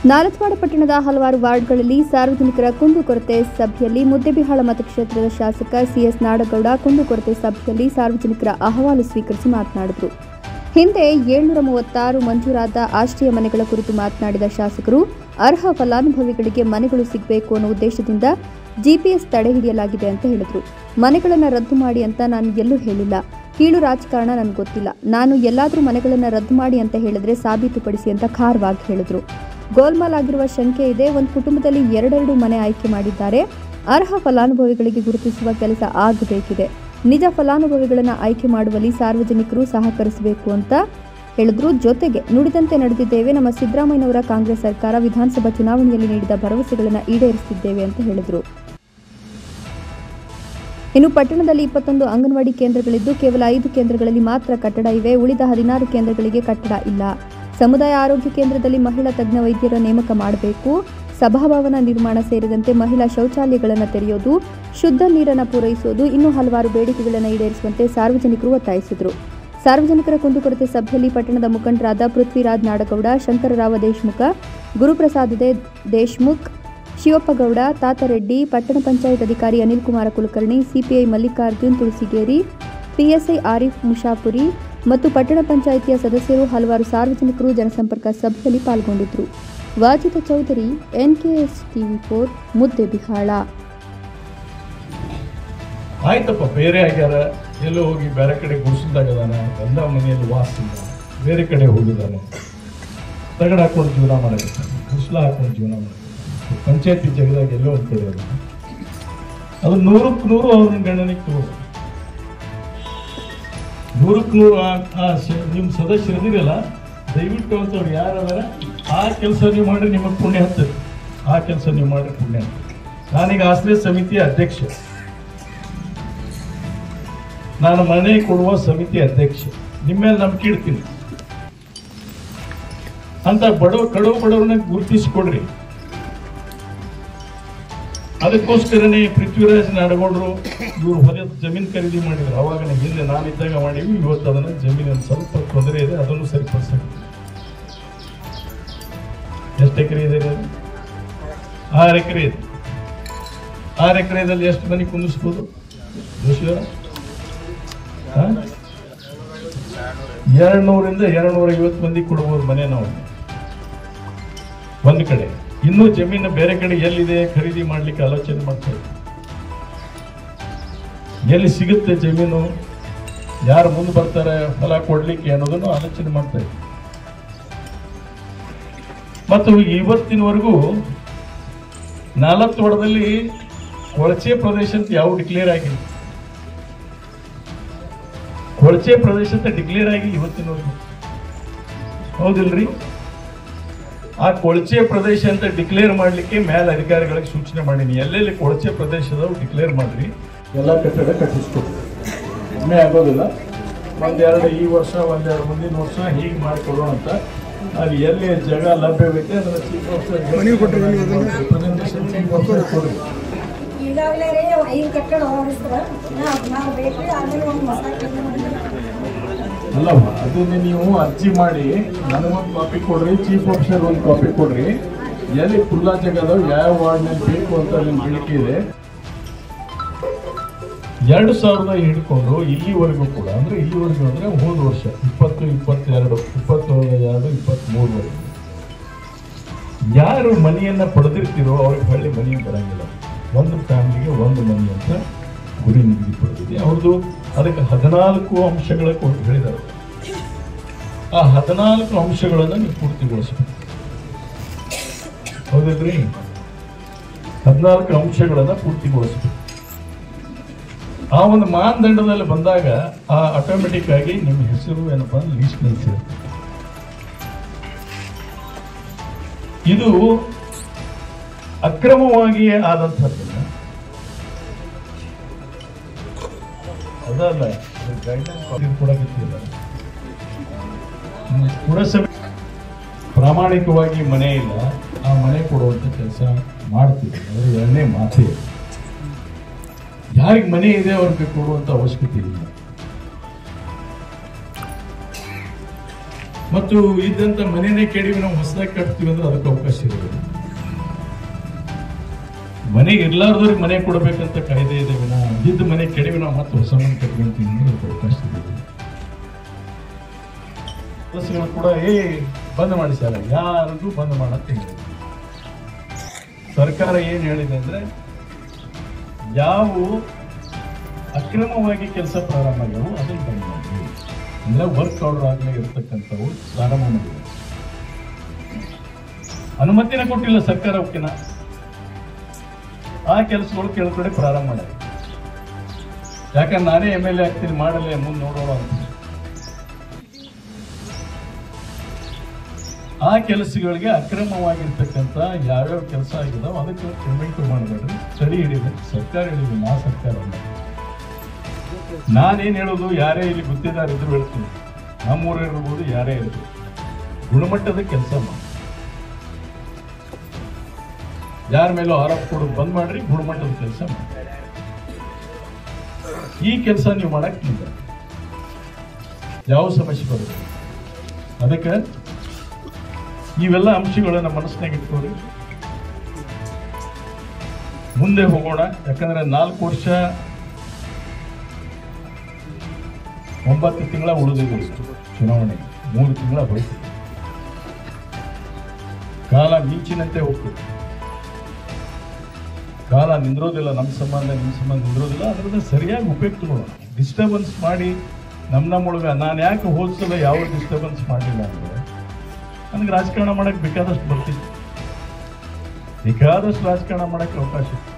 ನಾರತ್ವಾಡ ಪಟ್ಟಣದ ಹಲವಾರು ವಾರ್ಡ್ಗಳಲ್ಲಿ ಸಾರ್ವಜನಿಕರ ಕುಂದುಕೊರತೆ ಸಭೆಯಲ್ಲಿ ಮುದ್ದೆಬಿಹಾಳ ಮತಕ್ಷೇತ್ರದ ಶಾಸಕ ಸಿಎಸ್ ನಾಡಗೌಡ ಕುಂದುಕೊರತೆ ಸಭೆಯಲ್ಲಿ ಸಾರ್ವಜನಿಕರ ಅಹವಾಲು ಸ್ವೀಕರಿಸಿ ಮಾತನಾಡಿದರು ಹಿಂದೆ ಏಳ್ನೂರ ಮೂವತ್ತಾರು ಮಂಜೂರಾದ ಆಶ್ರಯ ಮನೆಗಳ ಕುರಿತು ಮಾತನಾಡಿದ ಶಾಸಕರು ಅರ್ಹ ಫಲಾನುಭವಿಗಳಿಗೆ ಮನೆಗಳು ಸಿಗಬೇಕು ಅನ್ನೋ ಉದ್ದೇಶದಿಂದ ಜಿಪಿಎಸ್ ತಡೆ ಹಿಡಿಯಲಾಗಿದೆ ಅಂತ ಹೇಳಿದರು ಮನೆಗಳನ್ನು ರದ್ದು ಮಾಡಿ ಅಂತ ನಾನು ಎಲ್ಲೂ ಹೇಳಿಲ್ಲ ಕೀಳು ರಾಜಕಾರಣ ನನಗೆ ಗೊತ್ತಿಲ್ಲ ನಾನು ಎಲ್ಲಾದರೂ ಮನೆಗಳನ್ನು ರದ್ದು ಮಾಡಿ ಅಂತ ಹೇಳಿದ್ರೆ ಸಾಬೀತುಪಡಿಸಿ ಅಂತ ಖಾರವಾಗಿ ಹೇಳಿದರು ಗೋಲ್ಮಾಲ್ ಆಗಿರುವ ಶಂಕೆ ಇದೆ ಒಂದು ಕುಟುಂಬದಲ್ಲಿ ಎರಡೆರಡು ಮನೆ ಆಯ್ಕೆ ಮಾಡಿದ್ದಾರೆ ಅರ್ಹ ಫಲಾನುಭವಿಗಳಿಗೆ ಗುರುತಿಸುವ ಕೆಲಸ ಆಗಬೇಕಿದೆ ನಿಜ ಫಲಾನುಭವಿಗಳನ್ನು ಆಯ್ಕೆ ಮಾಡುವಲ್ಲಿ ಸಾರ್ವಜನಿಕರು ಸಹಕರಿಸಬೇಕು ಅಂತ ಹೇಳಿದ್ರು ಜೊತೆಗೆ ನುಡಿದಂತೆ ನಡೆದಿದ್ದೇವೆ ನಮ್ಮ ಸಿದ್ದರಾಮಯ್ಯನವರ ಕಾಂಗ್ರೆಸ್ ಸರ್ಕಾರ ವಿಧಾನಸಭಾ ಚುನಾವಣೆಯಲ್ಲಿ ನೀಡಿದ ಭರವಸೆಗಳನ್ನು ಈಡೇರಿಸುತ್ತಿದ್ದೇವೆ ಅಂತ ಹೇಳಿದರು ಇನ್ನು ಪಟ್ಟಣದಲ್ಲಿ ಇಪ್ಪತ್ತೊಂದು ಅಂಗನವಾಡಿ ಕೇಂದ್ರಗಳಿದ್ದು ಕೇವಲ ಐದು ಕೇಂದ್ರಗಳಲ್ಲಿ ಮಾತ್ರ ಕಟ್ಟಡ ಇವೆ ಉಳಿದ ಹದಿನಾರು ಕೇಂದ್ರಗಳಿಗೆ ಕಟ್ಟಡ ಇಲ್ಲ ಸಮುದಾಯ ಆರೋಗ್ಯ ಕೇಂದ್ರದಲ್ಲಿ ಮಹಿಳಾ ತಜ್ಞ ವೈದ್ಯರ ನೇಮಕ ಮಾಡಬೇಕು ಸಭಾಭವನ ನಿರ್ಮಾಣ ಸೇರಿದಂತೆ ಮಹಿಳಾ ಶೌಚಾಲಯಗಳನ್ನು ತೆರೆಯೋದು ಶುದ್ಧ ನೀರನ್ನು ಪೂರೈಸುವುದು ಇನ್ನೂ ಹಲವಾರು ಬೇಡಿಕೆಗಳನ್ನು ಈಡೇರಿಸುವಂತೆ ಸಾರ್ವಜನಿಕರು ಒತ್ತಾಯಿಸಿದರು ಸಾರ್ವಜನಿಕರ ಕುಂದುಕೊರತೆ ಸಭೆಯಲ್ಲಿ ಪಟ್ಟಣದ ಮುಖಂಡರಾದ ಪೃಥ್ವಿರಾಜ್ ನಾಡಗೌಡ ಶಂಕರರಾವ ದೇಶ್ಮುಖ ಗುರುಪ್ರಸಾದ್ ದೇ ದೇಶ್ಮುಖ್ ಶಿವಪ್ಪಗೌಡ ತಾತರೆಡ್ಡಿ ಪಟ್ಟಣ ಪಂಚಾಯತ್ ಅಧಿಕಾರಿ ಅನಿಲ್ ಕುಮಾರ ಕುಲಕರ್ಣಿ ಸಿಪಿಐ ಮಲ್ಲಿಕಾರ್ಜುನ್ ತುಳಸಿಗೇರಿ ಪಿಎಸ್ಐ ಆರಿಫ್ ಮುಷಾಪುರಿ ಮತ್ತು ಪಟ್ಟಣ ಪಂಚಾಯಿತಿಯ ಸದಸ್ಯರು ಹಲವಾರು ಸಾರ್ವಜನಿಕರು ಜನಸಂಪರ್ಕ ಸಭೆಯಲ್ಲಿ ಪಾಲ್ಗೊಂಡಿದ್ದರು Wajid Chaudhari NKS TV four Muddebihal ಆಯ್ತಪ್ಪ ಬೇರೆ ಆಗ್ಯಾರ ಎಲ್ಲೋ ಹೋಗಿ ಬೇರೆ ಕಡೆ ಗುಡಿಸಿದಾಗದಾನ ಗಂಧ ಮನೆಯಲ್ಲಿ ವಾಸಿಲ್ಲ ಬೇರೆ ಕಡೆ ಹೋಗಿದ್ದಾನೆ ತಗಡ ಹಾಕೊಂಡು ಜೀವನ ಮಾಡಕತ್ತಾನೆ ಕುಸ್ಲ ಹಾಕೊಂಡು ಜೀವನ ಮಾಡಕತ್ತಾನೆ ಪಂಚಾಯತಿ ಜಗದಾಗ ಎಲ್ಲೋ ಒಂದು ಕಡೆ ಅದ ಅದು ನೂರಕ್ಕೆ ನೂರು ಅವ್ರನ್ನ ಗಣನೆಗೆ ತಗೋ ನೂರಕ್ಕೆ ನೂರು ಆ- ಆ ಸ- ನಿಮ್ಮ ಸದಸ್ಯರು ಇದಿರಲ್ಲ ದಯವಿಟ್ಟು ಅಂತವ್ರು ಯಾರು ಅದಾರ ಆ ಕೆಲಸ ನೀವು ಮಾಡ್ರಿ ನಿಮಗೆ ಪುಣ್ಯ ಹತ್ತದ ಆ ಕೆಲಸ ನೀವು ಮಾಡ್ರಿ ಪುಣ್ಯ ಹತ್ತದ ನಾನೀಗ ಆಶ್ರಯ ಸಮಿತಿಯ ಅಧ್ಯಕ್ಷ ನಾನು ಮನೆ ಕೊಡುವ ಸಮಿತಿ ಅಧ್ಯಕ್ಷ ನಿಮ್ಮ ಮೇಲೆ ನಂಬಿಕೆ ಇಡ್ತೀನಿ ಅಂತ ಬಡವ ಕಡವ ಬಡವರನ್ನ ಗುರುತಿಸಿಕೊಡ್ರಿ ಅದಕ್ಕೋಸ್ಕರನೇ ಪೃಥ್ವಿರಾಜ್ ನಾಡಗೌಡರು ಇವರು ಹೊಲ ಜಮೀನು ಖರೀದಿ ಮಾಡಿದ್ರು ಅವಾಗ ಹಿಂದೆ ನಾನಿದ್ದಾಗ ಮಾಡೀವಿ ಇವತ್ತು ಅದನ್ನ ಜಮೀನಲ್ಲಿ ಸ್ವಲ್ಪ ತೊಂದರೆ ಇದೆ ಅದನ್ನು ಸರಿಪಡಿಸ್ಬೇಕು ಎಷ್ಟು ಎಕರೆ ಇದೆ ರೀ ಅದು ಆರು ಎಕರೆ ಇದೆ ಆರು ಎಕರೆದಲ್ಲಿ ಎಷ್ಟು ಮನೆ ಕುಂದಿಸ್ಬೋದು ಜೋಶಿಯವರ ಎರಡು ನೂರಿಂದ ಎರಡು ನೂರ ಐವತ್ತು ಮಂದಿ ಕೊಡ್ಬೋದು ಮನೆ ನಾವು ಒಂದು ಕಡೆ ಇನ್ನೂ ಜಮೀನು ಬೇರೆ ಕಡೆ ಎಲ್ಲಿದೆ ಖರೀದಿ ಮಾಡ್ಲಿಕ್ಕೆ ಆಲೋಚನೆ ಮಾಡ್ತಾ ಇದ್ದೀವಿ. ಎಲ್ಲಿ ಸಿಗುತ್ತೆ ಜಮೀನು ಯಾರು ಮುಂದೆ ಬರ್ತಾರೆ ಫಲ ಕೊಡ್ಲಿಕ್ಕೆ ಅನ್ನೋದನ್ನು ಆಲೋಚನೆ ಮಾಡ್ತಾ ಇದ್ದೀವಿ ಮತ್ತು ಇವತ್ತಿನವರೆಗೂ ನಾಲ್ವತ್ತೊಡದಲ್ಲಿ ಕೊಳಚೆ ಪ್ರದೇಶ ಅಂತ ಯಾವ ಡಿಕ್ಲೇರ್ ಆಗಿಲ್ಲ ಕೊಳಚೆ ಪ್ರದೇಶ ಅಂತ ಡಿಕ್ಲೇರ್ ಆಗಿ ಇವತ್ತಿನವರೆಗೂ ಹೌದಿಲ್ರಿ ಆ ಕೊಳಚೆ ಪ್ರದೇಶ ಅಂತ ಡಿಕ್ಲೇರ್ ಮಾಡ್ಲಿಕ್ಕೆ ಮೇಲ್ ಅಧಿಕಾರಿಗಳಿಗೆ ಸೂಚನೆ ಮಾಡೀನಿ ಎಲ್ಲೆಲ್ಲಿ ಕೊಳಚೆ ಪ್ರದೇಶದವು ಡಿಕ್ಲೇರ್ ಮಾಡ್ರಿ ಎಲ್ಲ ಕಟ್ಟಡ ಕಟ್ಟಿಸ್ಕೊಡ್ರಿ ಒಮ್ಮೆ ಆಗೋದಿಲ್ಲ ಒಂದೆರಡು ಈ ವರ್ಷ ಒಂದೆರಡು ಮುಂದಿನ ವರ್ಷ ಹೀಗೆ ಮಾಡಿಕೊಡೋಣ ಅಂತ ಅಲ್ಲಿ ಎಲ್ಲಿ ಜಾಗ ಲಭ್ಯವಿದೆ ಅದನ್ನ ಚೀಫ್ ರೆಪ್ರೆಸೆಂಟೇಷನ್ ಚೀಫ್ ಆಫೀಸರ್ ಕೊಡ್ರಿ ಈಗಾಗಲೇ ರೀ ಐದು ಕಟ್ಟಡ ಹೊರಡಿಸ್ತಾರ ನಾವು ಬೇಕ್ರಿ ಆಮೇಲೆ ಒಂದು ಹೊಸ ಕಟ್ಟಡ ಅಲ್ಲಮ್ಮ ಅದನ್ನ ನೀವು ಅರ್ಜಿ ಮಾಡಿ ನನಗೊಂದು ಕಾಪಿ ಕೊಡ್ರಿ ಚೀಫ್ ಆಫೀಸರ್ ಒಂದು ಕಾಪಿ ಕೊಡ್ರಿ ಎಲ್ಲಿ ಖುಲ್ಲಾ ಜಾಗ ಅದಾವ ಯಾವ ವಾರ್ಡ್ನಲ್ಲಿ ಬೇಕು ಅಂತ ನಿಮ್ಮ ಬೇಡಿಕೆ ಇದೆ ಎರಡು ಸಾವಿರದ ಹಿಡ್ಕೊಂಡು ಇಲ್ಲಿವರೆಗೂ ಕೂಡ ಅಂದ್ರೆ ಇಲ್ಲಿವರೆಗೂ ಅಂದ್ರೆ ಹೋದ ವರ್ಷ ಇಪ್ಪತ್ತು ಇಪ್ಪತ್ತೆರಡು ಇಪ್ಪತ್ತು ಎರಡು ಇಪ್ಪತ್ತ್ಮೂರವರೆಗೂ ಯಾರು ಮನೆಯನ್ನ ಪಡೆದಿರ್ತೀರೋ ಅವ್ರಿಗೆ ಹೊಳ್ಳಿ ಮನೆ ಬರಂಗಿಲ್ಲ ಒಂದು ಫ್ಯಾಮಿಲಿಗೆ ಒಂದು ಮನೆ ಅಂತ ಗುರಿ ನಿಗದಿಪಡಿಸಿದೆ ಅವ್ರದ್ದು ಅದಕ್ಕೆ ಹದಿನಾಲ್ಕು ಅಂಶಗಳ ಕೊಟ್ಟು ಹೇಳಿದ್ದಾರೆ ಆ ಹದಿನಾಲ್ಕು ಅಂಶಗಳನ್ನು ನೀವು ಪೂರ್ತಿಗೊಳಿಸ್ಬೇಕು ಹೌದಿಲ್ರಿ ಹದಿನಾಲ್ಕು ಅಂಶಗಳನ್ನ ಪೂರ್ತಿಗೊಳಿಸ್ಬೇಕು ಆ ಒಂದು ಮಾನದಂಡದಲ್ಲಿ ಬಂದಾಗ ಆ ಆಟೋಮೆಟಿಕ್ ಆಗಿ ನಿಮ್ಮ ಹೆಸರು ಏನಪ್ಪಾ ಅಂದ್ರೆ ಲೀಸ್ಟ್ನಲ್ಲಿ ಸೇರುತ್ತೆ ಇದು ಅಕ್ರಮವಾಗಿ ಆದಂಥದ್ದನ್ನ ಅದಲ್ಲ ಗೈಡ್ಲೈನ್ ಕೊಡಕತ್ತಿಲ್ಲ ಹ್ಮ್, ಪುರಸಭೆ ಪ್ರಾಮಾಣಿಕವಾಗಿ ಮನೆ ಇಲ್ಲ ಆ ಮನೆ ಕೊಡುವಂತ ಕೆಲಸ ಮಾಡ್ತೀವಿ ಅದರ ಎರಡನೇ ಮಾತೇ ಇಲ್ಲ. ಯಾರಿಗೆ ಮನೆ ಇದೆ ಅವ್ರಿಗೆ ಕೊಡುವಂತ ಅವಶ್ಯಕತೆ ಇಲ್ಲ ಮತ್ತು ಇದ್ದಂತ ಮನೆನೇ ಕೆಡವಿ ನಾವು ಹೊಸದಾಗಿ ಕಟ್ತೀವಿ ಅಂದ್ರೆ ಅದಕ್ಕೆ ಅವಕಾಶ ಇರೋದಿಲ್ಲ ಮನೆ ಇರ್ಲಾರ್ದವ್ರಿಗೆ ಮನೆ ಕೊಡಬೇಕಂತ ಕಾಯ್ದೆ ಇದೆ ವಿನ ಇದ್ದ ಮನೆ ಕೆಡವಿ ನಾವು ಮತ್ತೆ ಹೊಸ ಮನೆ ಕಟ್ಕೊಂತೀವಿ ಅಂದ್ರೆ ಅದಕ್ಕೆ ಅವಕಾಶ ಇದೆ ಬಸ್ಗಳು ಕೂಡ ಏ ಬಂದ್ ಮಾಡಿ ಸರ್ ಯಾರಿಗೂ ಬಂದ್ ಮಾಡಂತ ಹೇಳಿದೆ ಸರ್ಕಾರ ಏನ್ ಹೇಳಿದೆ ಅಂದ್ರೆ ಯಾವ ಅಕ್ರಮವಾಗಿ ಕೆಲಸ ಪ್ರಾರಂಭ ಆಗ್ಯಾವು ಅದನ್ನ ಬಂದ್ ಮಾಡಿ ಅಂದ್ರೆ ವರ್ಕ್ ಆರ್ಡರ್ ಆಗ್ಲೇ ಇರ್ತಕ್ಕಂಥವು ಪ್ರಾರಂಭ ಮಾಡಿದೆ ಅನುಮತಿನ ಕೊಟ್ಟಿಲ್ಲ ಸರ್ಕಾರ ಅವಕ್ಕಿನ ಆ ಕೆಲಸಗಳು ಕೆಲವು ಕಡೆ ಪ್ರಾರಂಭ ಮಾಡ್ಯಾರ ಯಾಕಂದ್ರೆ ನಾನೇ ಎಮ್ ಎಲ್ ಎ ಆಗ್ತೀನಿ ಮಾಡಲ್ಲ ಮುಂದೆ ನೋಡೋಣ ಅಂತ ಆ ಕೆಲಸಗಳಿಗೆ ಅಕ್ರಮವಾಗಿರ್ತಕ್ಕಂಥ ಯಾವ್ಯಾವ ಕೆಲಸ ಆಗಿದಾವ ಅದಕ್ಕೆ ಪೇಮೆಂಟ್ ಮಾಡಬೇಡ್ರಿ ತಡಿ ಹಿಡಿಬೇಕು ಸರ್ಕಾರ ಹಿಡಿದು ನಾ ಸರ್ಕಾರ ಅಲ್ಲ ನಾನೇನ್ ಹೇಳೋದು ಯಾರೇ ಇಲ್ಲಿ ಗುತ್ತಿದಾರ ಇದ್ರು ಹೇಳ್ತೀನಿ ನಮ್ಮೂರ ಇರ್ಬೋದು ಯಾರೇ ಇರ್ಬೋದು ಗುಣಮಟ್ಟದ ಕೆಲಸ ಮಾಡಿ ಯಾರ ಮೇಲೂ ಆರೋಪ ಕೊಡೋದು ಬಂದ್ ಮಾಡ್ರಿ ಗುಣಮಟ್ಟದ ಕೆಲಸ ಮಾಡಿ ಈ ಕೆಲಸ ನೀವು ಮಾಡಕ್ ನಿಂತ ಯಾವ ಸಮಸ್ಯೆ ಬರುತ್ತೆ ಅದಕ್ಕೆ ಇವೆಲ್ಲ ಅಂಶಗಳನ್ನ ಮನಸ್ಸಿನಾಗ ಇಟ್ಕೊಳ್ಳಿ ಮುಂದೆ ಹೋಗೋಣ ಯಾಕಂದ್ರೆ ನಾಲ್ಕು ವರ್ಷ ಒಂಬತ್ತು ತಿಂಗಳ ಉಳಿದಿದೆ ಚುನಾವಣೆ ಮೂರು ತಿಂಗಳ ಹೋಯ್ತು ಕಾಲ ಮಿಂಚಿನಂತೆ ಹೋಗ್ತದೆ ಕಾಲ ನಿಂದ್ರೋದಿಲ್ಲ ನಮ್ಮ ಸಂಬಂಧ ನಿಮ್ಮ ಸಂಬಂಧ ನಿಂದ್ರೋದಿಲ್ಲ ಅದರಿಂದ ಸರಿಯಾಗಿ ಉಪಯೋಗ ತಗೊಳ್ಳೋಣ ಡಿಸ್ಟರ್ಬೆನ್ಸ್ ಮಾಡಿ ನಮ್ಮ ನಮ್ಮೊಳಗ ನಾನು ಯಾಕೆ ಹೋದ್ಸಲ ಯಾವ ಡಿಸ್ಟರ್ಬೆನ್ಸ್ ಮಾಡಲಿಲ್ಲ ಅಂದ್ರೆ ನನಗೆ ರಾಜಕಾರಣ ಮಾಡಕ್ ಬೇಕಾದಷ್ಟು ಬರ್ತಿತ್ತು ಬೇಕಾದಷ್ಟು ರಾಜಕಾರಣ ಮಾಡಕ್ಕೆ ಅವಕಾಶ ಇತ್ತು